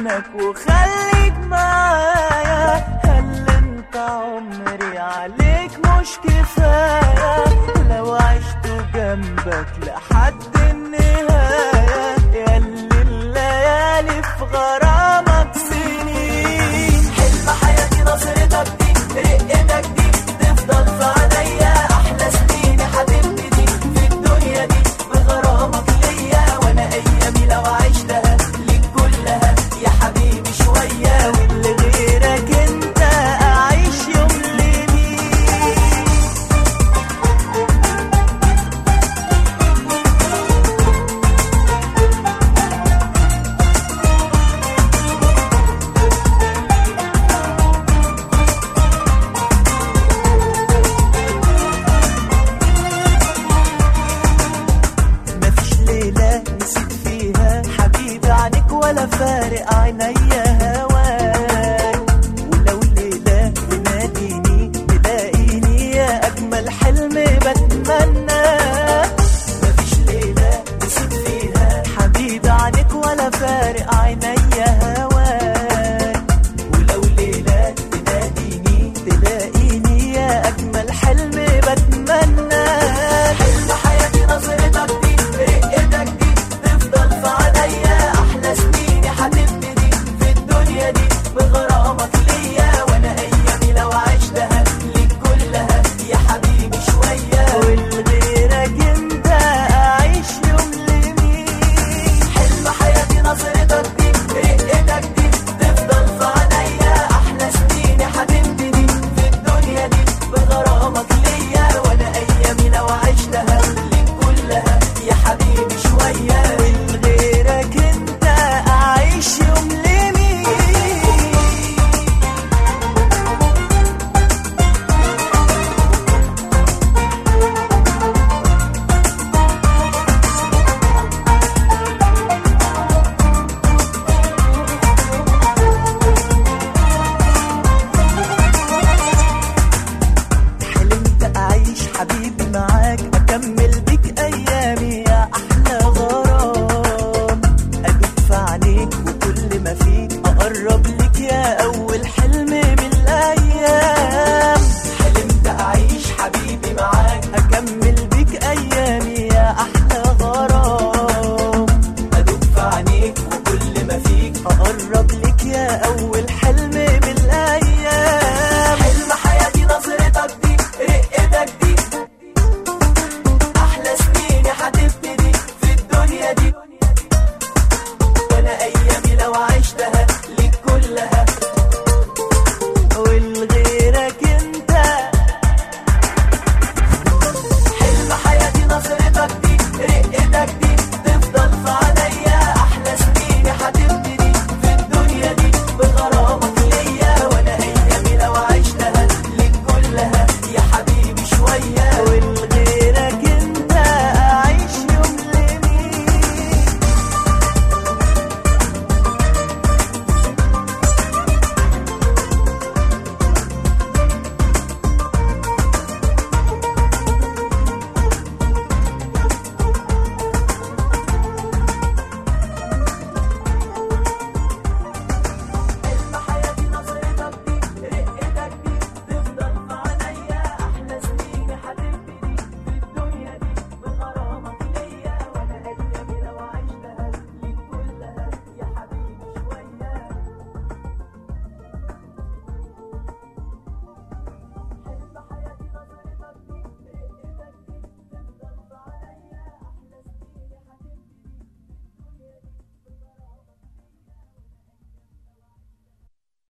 منك وخليك معايا هل انت عمري عليك مش كفاية لو عشت جنبك لحد النهاية ياللي الليالي في غرامك سنين حلم حياتي نظرتك دي رقتك دي تفضل في عينيا احلى سنين يا حبيبتي دي في الدنيا دي بغرامك ليا وانا ايامي لو عشتها ليك كلها يا حبيبي شويه واللي غيرك انت اعيش يوم لمين مفيش ليلة نسيت فيها حبيبي عنك ولا فارق عينيا هواك ولو ليلة تناديني تلاقيني يا أجمل حلم بتمنى